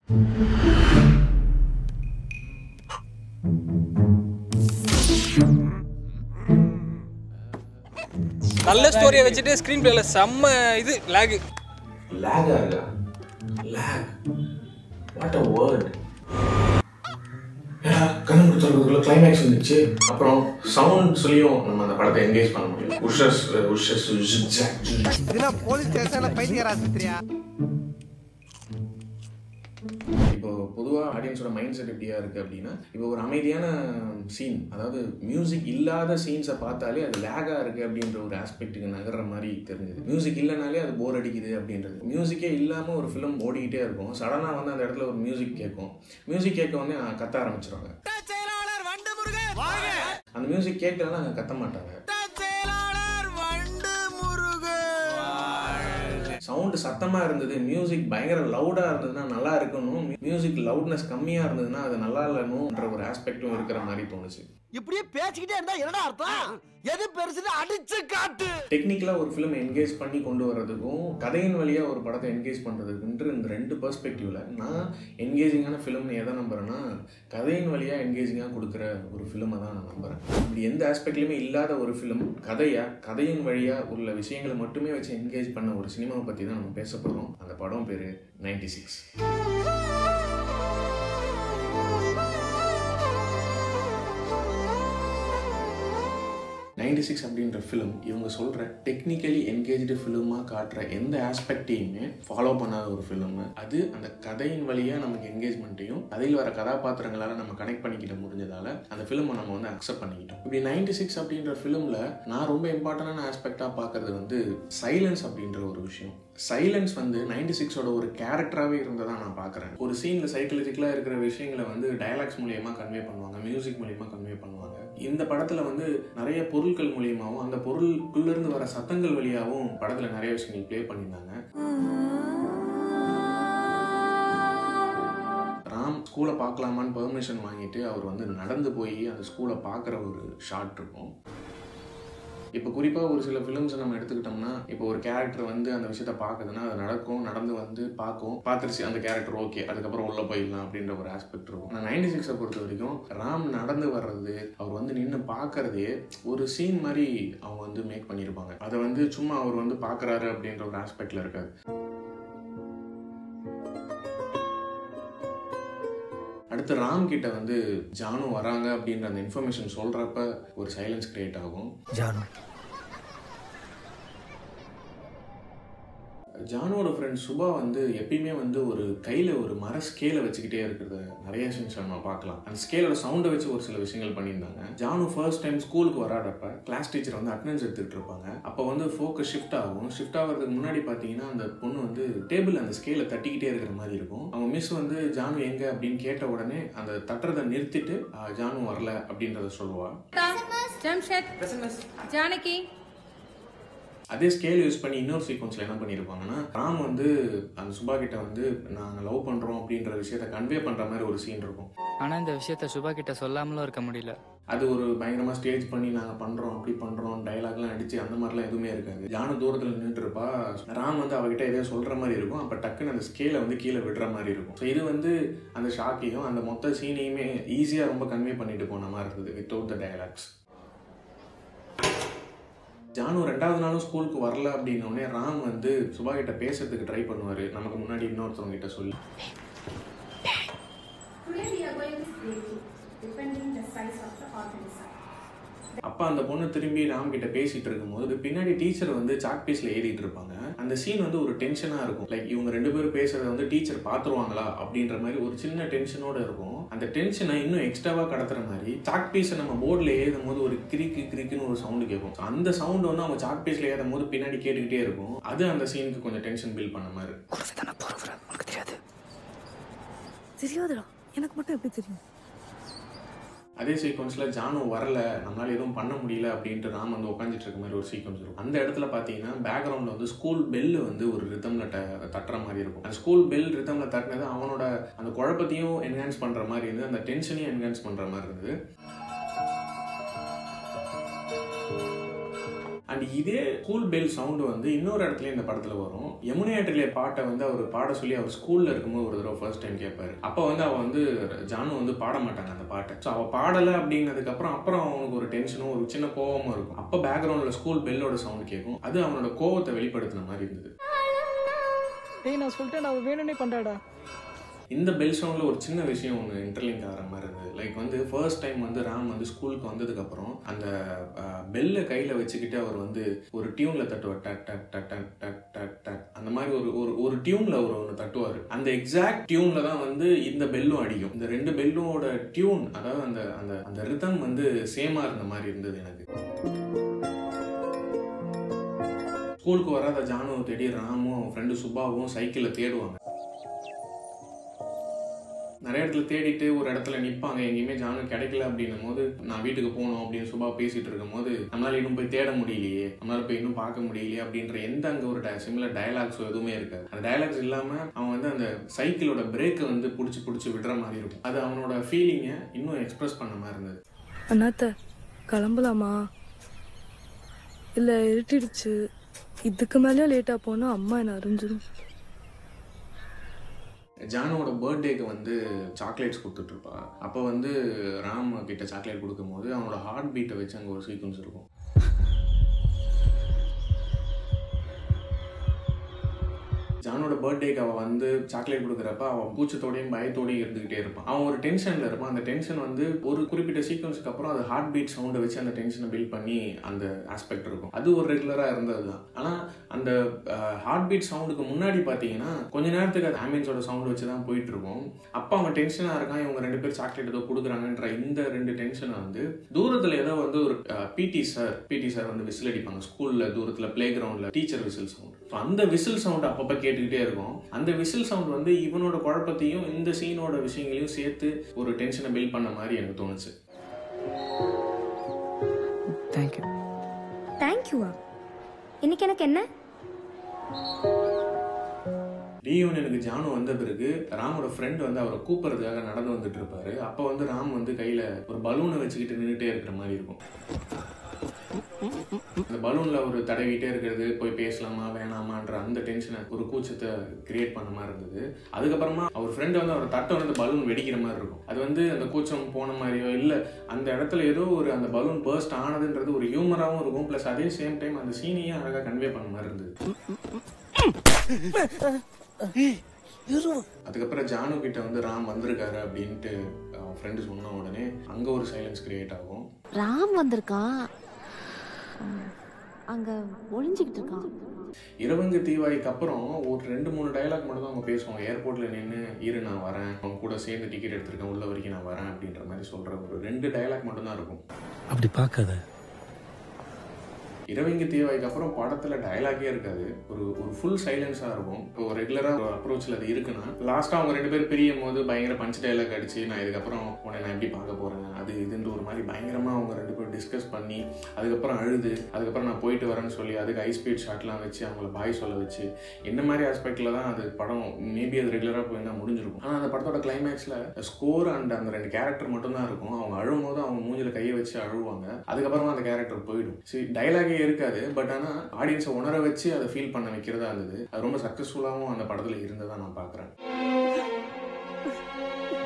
நல்ல ஸ்டோரியை வச்சுட்டு ஸ்க்ரீன் பிளேல செம்ம இது லேகு லேகா இருக்கா லேக் வாட் அ வேர்ட் ஏடா கண்ணு கொடுத்துறதுக்குள்ள கிளைமேக்ஸ் வந்துச்சு அப்புறம் சவுண்ட் சொல்லியும் நம்ம அந்த படத்தை என்கேஜ் பண்ண முடியும் உஷஸ் உஷஸ் இதெல்லாம் போலீஸ் ஸ்டேஷன்ல பைத்தியர் ஆஸ்பத்திரியா இப்போ பொதுவாக ஆடியன்ஸோட மைண்ட் செட் எப்படியா இருக்குது அப்படின்னா இப்போ ஒரு அமைதியான சீன் அதாவது மியூசிக் இல்லாத சீன்ஸை பார்த்தாலே அது லேகாக இருக்குது அப்படின்ற ஒரு ஆஸ்பெக்ட்டுக்கு நகர்ற மாதிரி தெரிஞ்சது மியூசிக் இல்லைனாலே அது போர் அடிக்குது அப்படின்றது மியூசிக்கே இல்லாமல் ஒரு ஃபிலிம் ஓடிக்கிட்டே இருக்கும் சடனாக வந்து அந்த இடத்துல ஒரு மியூசிக் கேட்கும் மியூசிக் கேட்க உடனே அஹ், கத்த ஆரம்பிச்சிருவாங்க செயலாளர் வண்டு முருகன் அந்த மியூசிக் கேட்கலன்னா அங்கே கத்த மாட்டாங்க செயலாளர் வண்டு முருகன் சவுண்டு சத்தமாக இருந்தது மியூசிக் பயங்கர லவுடாக இருந்ததுன்னா நல்லா இருக்கணும் மியூசிக் லவுட்னஸ் கம்மியாக இருந்ததுன்னா அது நல்லா இல்லைன்னுன்ற ஒரு ஆஸ்பெக்டும் இருக்கிற மாதிரி தோணுச்சு இப்படியே பேசிக்கிட்டே இருந்தா என்னடா அர்த்தம் எது பெருசுன்னு அடிச்சு காட்டு டெக்னிக்கலாக ஒரு ஃபிலிம் என்கேஜ் பண்ணி கொண்டு வர்றதுக்கும் கதையின் வழியாக ஒரு படத்தை என்கேஜ் பண்ணுறதுக்குன்ற இந்த ரெண்டு பெர்ஸ்பெக்டிவில் நான் என்கேஜிங்கான ஃபிலிம்னு எதை நம்புறேன்னா கதையின் வழியாக என்கேஜிங்காக கொடுக்குற ஒரு ஃபிலிமை தான் நான் நம்புகிறேன் இப்படி எந்த ஆஸ்பெக்ட்லையுமே இல்லாத ஒரு ஃபிலிம் கதையாக கதையின் வழியாக உள்ள விஷயங்களை மட்டுமே வச்சு என்கேஜ் பண்ண ஒரு சினிமாவை பற்றி தான் நம்ம பேச போகிறோம் அந்த படம் பேர் நைன்டி சிக்ஸ் நைன்டி சிக்ஸ் அப்படின்ற ஃபிலிம் இவங்க சொல்கிற டெக்னிக்கலி என்கேஜ்டு ஃபிலிமாக காட்டுற எந்த ஆஸ்பெக்டையுமே ஃபாலோ பண்ணாத ஒரு ஃபிலிம் அது அந்த கதையின் வழியாக நமக்கு என்கேஜ்மெண்ட்டையும் அதில் வர கதாபாத்திரங்களால் நம்ம கனெக்ட் பண்ணிக்கிட்ட முடிஞ்சதால அந்த ஃபிலிமை நம்ம வந்து அக்செப்ட் பண்ணிக்கிட்டோம் இப்படி நைன்டி சிக்ஸ் அப்படின்ற ஃபிலிமில் நான் ரொம்ப இம்பார்ட்டண்டான ஆஸ்பெக்டாக பார்க்கறது வந்து சைலன்ஸ் அப்படின்ற ஒரு விஷயம் சைலன்ஸ் வந்து நைன்டி சிக்ஸோட ஒரு கேரக்டராகவே இருந்ததா நான் பார்க்குறேன் ஒரு சீனில் சைக்கலஜிக்கலாக இருக்கிற விஷயங்களை வந்து டயலாக்ஸ் மூலியமாக கன்வே பண்ணுவாங்க மியூசிக் மூலியமாக கன்வே பண்ணுவாங்க இந்த படத்தில் வந்து நிறைய பொருட்கள் மூலியமாகவும் அந்த பொருளுக்குள்ளேருந்து வர சத்தங்கள் வழியாகவும் படத்தில் நிறைய விஷயங்கள் ப்ளே பண்ணியிருந்தாங்க ராம் ஸ்கூலை பார்க்கலாமான்னு பெர்மிஷன் வாங்கிட்டு அவர் வந்து நடந்து போய் அந்த ஸ்கூலை பார்க்குற ஒரு ஷாட் இருக்கும் இப்போ குறிப்பாக ஒரு சில ஃபிலிம்ஸை நம்ம எடுத்துக்கிட்டோம்னா இப்போ ஒரு கேரக்டர் வந்து அந்த விஷயத்த பார்க்குதுன்னா அது நடக்கும் நடந்து வந்து பார்க்கும் பார்த்துருச்சு அந்த கேரக்டர் ஓகே அதுக்கப்புறம் உள்ளே போயிடலாம் அப்படின்ற ஒரு ஆஸ்பெக்ட் இருக்கும் நான் நைன்டி சிக்ஸை பொறுத்த வரைக்கும் ராம் நடந்து வர்றது அவர் வந்து நின்று பார்க்கறதே ஒரு சீன் மாதிரி அவங்க வந்து மேக் பண்ணியிருப்பாங்க அதை வந்து சும்மா அவர் வந்து பார்க்குறாரு அப்படின்ற ஒரு ஆஸ்பெக்டில் இருக்காது அடுத்து ராம் கிட்ட வந்து ஜானு வராங்க அப்படின்ற அந்த இன்ஃபர்மேஷன் சொல்றப்ப ஒரு சைலன்ஸ் கிரியேட் ஆகும் ஜானு ஜானுவோட ஃப்ரெண்ட் சுபா வந்து எப்பயுமே வந்து ஒரு கையில் ஒரு மர ஸ்கேலை வச்சுக்கிட்டே இருக்கிறத நிறைய சீன்ஸ் நம்ம பார்க்கலாம் அந்த ஸ்கேலோட சவுண்டை வச்சு ஒரு சில விஷயங்கள் பண்ணியிருந்தாங்க ஜானு ஃபர்ஸ்ட் டைம் ஸ்கூலுக்கு வராதப்ப கிளாஸ் டீச்சர் வந்து அட்டண்டன்ஸ் எடுத்துக்கிட்டு இருப்பாங்க அப்போ வந்து ஃபோக்கஸ் ஷிஃப்ட் ஆகும் ஷிஃப்ட் ஆகிறதுக்கு முன்னாடி பார்த்தீங்கன்னா அந்த பொண்ணு வந்து டேபிள் அந்த ஸ்கேலை தட்டிக்கிட்டே இருக்கிற மாதிரி இருக்கும் அவங்க மிஸ் வந்து ஜானு எங்க அப்படின்னு கேட்ட உடனே அந்த தட்டுறதை நிறுத்திட்டு "ஆ, ஜானு வரல அப்படின்றத சொல்லுவா ஜம்ஷத் ஜானகி அதே ஸ்கேல் யூஸ் பண்ணி இன்னொரு சீக்வன்ஸில் என்ன பண்ணியிருப்பாங்கன்னா ராம் வந்து அந்த சுபா கிட்ட வந்து நாங்கள் லவ் பண்ணுறோம் அப்படின்ற விஷயத்த கன்வே பண்ணுற மாதிரி ஒரு சீன் இருக்கும் ஆனா இந்த விஷயத்த சுபா கிட்ட சொல்லாமலும் இருக்க முடியல அது ஒரு பயங்கரமாக ஸ்டேஜ் பண்ணி நாங்கள் பண்ணுறோம் அப்படி பண்ணுறோம் டைலாக்லாம் அடித்து அந்த மாதிரிலாம் எதுவுமே இருக்காது ஜானு தூரத்தில் நின்றுட்டு இருப்பா ராம் வந்து அவகிட்ட எதோ சொல்கிற மாதிரி இருக்கும் அப்போ டக்குன்னு அந்த ஸ்கேலை வந்து கீழே விடுற மாதிரி இருக்கும் ஸோ இது வந்து அந்த ஷாக்கையும் அந்த மொத்த சீனையுமே ஈஸியாக ரொம்ப கன்வே பண்ணிட்டு போன மாதிரி இருந்தது வித்தவுட் த டைலாக்ஸ் ஜானு ரெண்டாவது நாளும் ஸ்கூலுக்கு வரல அப்படின்னோடனே ராம் வந்து சுபா கிட்ட பேசுறதுக்கு ட்ரை பண்ணுவார் நமக்கு முன்னாடி இன்னொருத்தவங்க கிட்ட சொல்லி Today we are going to create depending the size of the organism. அப்போ அந்த பொண்ணு திரும்பி ராம் கிட்ட பேசிட்டு இருக்கும்போது பின்னாடி டீச்சர் வந்து சாக் பீஸ்ல ஏறிட்டு இருப்பாங்க அந்த சீன் வந்து ஒரு டென்ஷனாக இருக்கும் லைக் இவங்க ரெண்டு பேரும் பேசுறத வந்து டீச்சர் பார்த்துருவாங்களா அப்படின்ற மாதிரி ஒரு சின்ன டென்ஷனோட இருக்கும் அந்த டென்ஷனை இன்னும் எக்ஸ்ட்ராவா கடத்துற மாதிரி சாக் பீஸை நம்ம போர்டில் ஏதும் போது ஒரு கிரிக்கு கிரிக்குன்னு ஒரு சவுண்டு கேட்கும் So அந்த சவுண்ட் வந்து அவங்க சாக் பீஸ்ல ஏதும் போது பின்னாடி கேட்டுக்கிட்டே இருக்கும் அது அந்த சீனுக்கு கொஞ்சம் டென்ஷன் பில் பண்ண மாதிரி தெரியாதுடா எனக்கு மட்டும் எப்படி தெரியும் அதே சீக்வன்ஸில் ஜானு வரல நம்மளால எதுவும் பண்ண முடியல அப்படின்ட்டு ராம் வந்து உட்காந்துட்டு இருக்க மாதிரி ஒரு சீக்வன்ஸ் இருக்கும் அந்த இடத்துல பார்த்தீங்கன்னா பேக்ரவுண்டில் வந்து ஸ்கூல் பெல்லு வந்து ஒரு ரித்தமில் ட தட்டுற மாதிரி இருக்கும் அந்த ஸ்கூல் பெல் ரித்தமில் தட்டினது அவனோட அந்த குழப்பத்தையும் என்ஹான்ஸ் பண்ணுற மாதிரி இருந்தது அந்த டென்ஷனையும் என்ஹான்ஸ் பண்ணுற மாதிரி இருந்தது அண்ட் அண்ட் இதே ஸ்கூல் பெல் சவுண்டு வந்து இன்னொரு இடத்துல இந்த படத்துல வரும் யமுனையாற்றிலே பாட்டை வந்து அவர் பாட சொல்லி அவர் ஸ்கூல்ல இருக்கும்போது ஒரு தடவை ஃபர்ஸ்ட் டைம் கேட்பாரு அப்போ வந்து அவ வந்து ஜானு வந்து பாட மாட்டாங்க அந்த பாட்டை ஸோ அவ பாடலை அப்படின்னதுக்கு அப்புறம் அப்புறம் அவனுக்கு ஒரு டென்ஷனும் ஒரு சின்ன கோவமும் இருக்கும் அப்போ பேக்ரவுண்ட்ல ஸ்கூல் பெல்லோட சவுண்ட் கேட்கும் அது அவனோட கோவத்தை வெளிப்படுத்தின மாதிரி இருந்தது டேய் நான் சொல்லிட்டேன் அவன் வேணும்னே பண்றாடா இந்த பெல் சவுண்டில் ஒரு சின்ன விஷயம் ஒன்று இன்டர்லிங்க் ஆகிற மாதிரி இருந்தது லைக் வந்து ஃபர்ஸ்ட் டைம் வந்து ராம் வந்து ஸ்கூலுக்கு வந்ததுக்கப்புறம் அந்த பெல்லை கையில் வச்சுக்கிட்டு அவர் வந்து ஒரு டியூனில் தட்டுவார் டக் டக் டக் டக் டக் டக் டக் அந்த மாதிரி ஒரு ஒரு ஒரு டியூனில் அவர் ஒன்று தட்டுவார் அந்த எக்ஸாக்ட் டியூனில் தான் வந்து இந்த பெல்லும் அடிக்கும் இந்த ரெண்டு பெல்லோட டியூன் அதாவது அந்த அந்த அந்த ரிதம் வந்து சேமாக இருந்த மாதிரி இருந்தது எனக்கு ஸ்கூலுக்கு வராத ஜானுவை தேடி ராமும் அவன் ஃப்ரெண்டு சுபாவும் சைக்கிளில் தேடுவாங்க நிறைய இடத்துல தேடிட்டு ஒரு இடத்துல நிற்பாங்க எங்கேயுமே ஜானு கிடைக்கல அப்படின்னும் போது நான் வீட்டுக்கு போகணும் அப்படின்னு சுபா பேசிட்டு இருக்கும் போது நம்மளால இன்னும் போய் தேட முடியலையே நம்மளால போய் இன்னும் பார்க்க முடியலையே அப்படின்ற எந்த அங்கே ஒரு சிமிலர் டயலாக்ஸோ எதுவுமே இருக்காது அந்த டயலாக்ஸ் இல்லாமல் அவன் வந்து அந்த சைக்கிளோட பிரேக்கை வந்து பிடிச்சி பிடிச்சி விடுற மாதிரி இருக்கும் அது அவனோட ஃபீலிங்கை இன்னும் எக்ஸ்பிரஸ் பண்ண மாதிரி இருந்தது அண்ணாத்த கிளம்பலாமா இல்லை இருட்டிடுச்சு இதுக்கு மேலேயும் லேட்டாக போனால் அம்மா என்ன அறிஞ்சிடும் ஜானுவோட பர்த்டேக்கு வந்து சாக்லேட்ஸ் கொடுத்துட்ருப்பா அப்போ வந்து ராம் கிட்ட சாக்லேட் கொடுக்கும்போது அவனோட ஹார்ட் பீட்டை வச்சு அங்கே ஒரு சீக்வன்ஸ் இருக்கும் ஜானோட பர்த்டேக்கு அவள் வந்து சாக்லேட் கொடுக்குறப்ப அவன் கூச்சத்தோடையும் பயத்தோடையும் இருந்துகிட்டே இருப்பான் அவன் ஒரு டென்ஷனில் இருப்பான் அந்த டென்ஷன் வந்து ஒரு குறிப்பிட்ட சீக்வன்ஸுக்கு அப்புறம் அது ஹார்ட் பீட் சவுண்டை வச்சு அந்த டென்ஷனை பில்ட் பண்ணி அந்த ஆஸ்பெக்ட் இருக்கும் அது ஒரு ரெகுலராக இருந்தது தான் ஆனால் அந்த ஹார்ட் பீட் சவுண்டுக்கு முன்னாடி பார்த்தீங்கன்னா கொஞ்ச நேரத்துக்கு அது ஆம்பியன்ஸோட சவுண்ட் வச்சு தான் போயிட்டு இருக்கும் அப்போ அவன் டென்ஷனாக இருக்கான் இவங்க ரெண்டு பேர் சாக்லேட் ஏதோ கொடுக்குறாங்கன்ற இந்த ரெண்டு டென்ஷனை வந்து தூரத்தில் ஏதோ வந்து ஒரு பிடி சார் பிடி சார் வந்து விசில் அடிப்பாங்க ஸ்கூலில் தூரத்தில் பிளே கிரவுண்டில் டீச்சர் விசில் சவுண்ட் ஸோ அந்த விசில் சவுண்ட் அப்பப்போ கேட்டுக்கிட்டே இருக்கும் அந்த விசில் சவுண்ட் வந்து இவனோட குழப்பத்தையும் இந்த சீனோட விஷயங்களையும் சேர்த்து ஒரு டென்ஷனை பில்ட் பண்ண மாதிரி எனக்கு தோணுச்சு தேங்க்யூ தேங்க்யூவா இன்னைக்கு எனக்கு என்ன ரீயூனியனுக்கு ஜானு வந்த பிறகு ராமோட ஃப்ரெண்ட் வந்து அவரை கூப்பிட்றதுக்காக நடந்து வந்துட்டு இருப்பாரு அப்போ வந்து ராம் வந்து கையில் ஒரு பலூனை வச்சுக்கிட்டு நின்றுட்டே இருக்கிற மாதிரி இருக்கும் அந்த பலூனில் ஒரு தடவிட்டே இருக்கிறது போய் பேசலாமா வேணாமான்ற அந்த டென்ஷனை ஒரு கூச்சத்தை கிரியேட் பண்ண மாதிரி இருந்தது அதுக்கப்புறமா அவர் ஃப்ரெண்டு வந்து அவர் தட்டை வந்து பலூன் வெடிக்கிற மாதிரி இருக்கும் அது வந்து அந்த கூச்சம் போன மாதிரியோ இல்லை அந்த இடத்துல ஏதோ ஒரு அந்த பலூன் பர்ஸ்ட் ஆனதுன்றது ஒரு ஹியூமராகவும் இருக்கும் ப்ளஸ் அதே சேம் டைம் அந்த சீனையும் அழகாக கன்வே பண்ண மாதிரி இருந்தது அதுக்கப்புறம் ஜானு கிட்ட வந்து ராம் வந்திருக்காரு அப்படின்ட்டு அவன் ஃப்ரெண்டு சொன்ன உடனே அங்கே ஒரு சைலன்ஸ் கிரியேட் ஆகும் ராம் வந்திருக்கான் அங்க ஒளிஞ்சுக்கிட்டு இருக்கான் இரவங்க தீவாய்க்கு அப்புறம் ஒரு ரெண்டு மூணு டயலாக் மட்டும் தான் அவங்க பேசுவாங்க ஏர்போர்ட்ல நின்று இரு நான் வரேன் அவங்க கூட சேர்ந்து டிக்கெட் எடுத்திருக்கேன் உள்ள வரைக்கும் நான் வரேன் அப்படின்ற மாதிரி சொல்ற ஒரு ரெண்டு டயலாக் மட்டும் தான் இருக்கும் அப்படி பார்க்காத இரவிங்க தீவாய்க்கு அப்புறம் படத்துல டயலாகே இருக்காது ஒரு ஒரு ஃபுல் சைலன்ஸா இருக்கும் இப்போ ரெகுலரா ஒரு அப்ரோச்சில் அது இருக்குன்னா லாஸ்டா அவங்க ரெண்டு பேரும் பிரியும் போது பயங்கர பஞ்ச் டயலாக் அடிச்சு நான் இதுக்கப்புறம் உன்னை நான் எப்படி பார்க்க போறேன் அது இதுன்ற ஒரு மாதிரி பயங்கரமா அவங்க ரெண்டு பேரும் டிஸ்கஸ் பண்ணி அதுக்கப்புறம் அழுது அதுக்கப்புறம் நான் போயிட்டு வரேன்னு சொல்லி அதுக்கு ஹை ஸ்பீட் ஷாட்லாம் வச்சு அவங்கள பாய் சொல்ல வச்சு என்ன மாதிரி ஆஸ்பெக்ட்ல தான் அது படம் மேபி அது ரெகுலரா போயிருந்தா முடிஞ்சிருக்கும் ஆனா அந்த படத்தோட கிளைமேக்ஸ்ல ஸ்கோர் அண்ட் அந்த ரெண்டு கேரக்டர் மட்டும் தான் இருக்கும் அவங்க அழும் போது அவங்க மூஞ்சில கையை வச்சு அழுவாங்க அதுக்கப்புறமா அந்த கேரக்டர் போயிடும் சரி டைலாகே இருக்காது பட் ஆனா ஆடியன்ஸை உணர வச்சு அதை ஃபீல் பண்ண வைக்கிறதா இருந்தது அது ரொம்ப சக்ஸஸ்ஃபுல்லாகவும் அந்த படத்துல இருந்ததா நான் பார்க்குறேன்